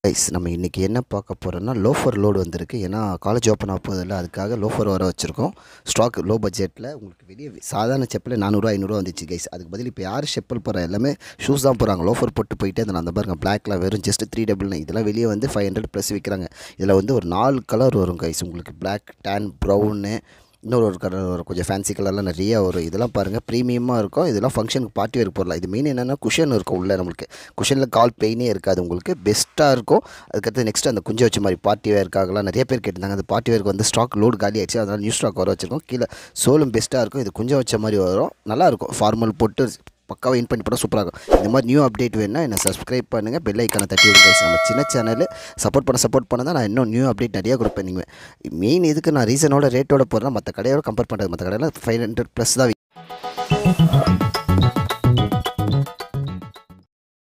Guys நம்ம இன்றைக்கி என்ன பார்க்க போகிறோம்னா லோஃபர் லோடு வந்திருக்கு ஏன்னா காலேஜ் ஓப்பன் ஆக போதில்ல அதுக்காக லோஃபர் வர வச்சுருக்கோம் ஸ்டாக் லோ பட்ஜெட்டில் உங்களுக்கு வெளியே சாதாரண செப்பல் நானூறுரூவா ஐநூறுரூவா வந்துச்சு கைஸ் அதுக்கு பதில் இப்போ யார் செப்பல் போகிற எல்லாமே ஷூஸ் தான் போகிறாங்க லோஃபர் போட்டு போயிட்டே இருந்தாங்க அந்த பாருங்க பிளாக்ல வெறும் ஜஸ்ட் த்ரீ டபுள் நைன் இதெல்லாம் வெளியே வந்து ஃபைவ் ஹண்ட்ரட் ப்ளஸ் விற்கிறாங்க இதில் வந்து ஒரு நாலு கலர் வரும் கைஸ் உங்களுக்கு பிளாக் டேன் ப்ரௌனு இன்னொரு ஒரு கலர் வரும் கொஞ்சம் ஃபேன்சி கலர்லாம் நிறைய வரும் இதெல்லாம் பாருங்கள் ப்ரீமியமாக இருக்கும் இதெல்லாம் ஃபங்க்ஷனுக்கு பார்ட்டி வேர் போடலாம் இது மெயின் என்னென்னா குஷன் இருக்கும் உள்ளே நம்மளுக்கு குஷனில் கால் பெயினே இருக்காது உங்களுக்கு பெஸ்ட்டாக இருக்கும் அதுக்கடுத்து நெக்ஸ்ட் அந்த குஞ்சு வச்ச மாதிரி பார்ட்டி வேர்க்காகலாம் நிறைய பேர் கேட்டிருந்தாங்க அந்த பார்ட்டி வேருக்கு வந்து ஸ்டாக் லோடு காலி ஆயிடுச்சு அதனால் நியூ ஸ்டாக் வர வச்சிருக்கோம் கீழே சோலும் பெஸ்ட்டாக இருக்கும் இது குஞ்சம் வச்ச மாதிரி வரும் நல்லாயிருக்கும் ஃபார்மல் போட்டு பக்காவாக இன் பண்ணி போட்டால் சூப்பராக இருக்கும் இந்த மாதிரி நியூ அப்டேட் வேணுன்னா என்ன சப்ஸ்கிரைப் பண்ணுங்கள் பெல் ஐக்கானை தட்டி விடுங்க guys. நம்ம சின்ன சேனல் சப்போர்ட் பண்ண சப்போர்ட் பண்ண தான் நான் இன்னும் நியூ அப்டேட் நிறையா கொடுப்பேன் நீங்கள் மெயின் இதுக்கு நான் ரீசனோட ரேட்டோட போகிறேன் மற்ற கடையோட கம்பேர் பண்ணுறது மற்ற கடையில் ஃபைவ் ஹண்ட்ரட் ப்ளஸ் தான்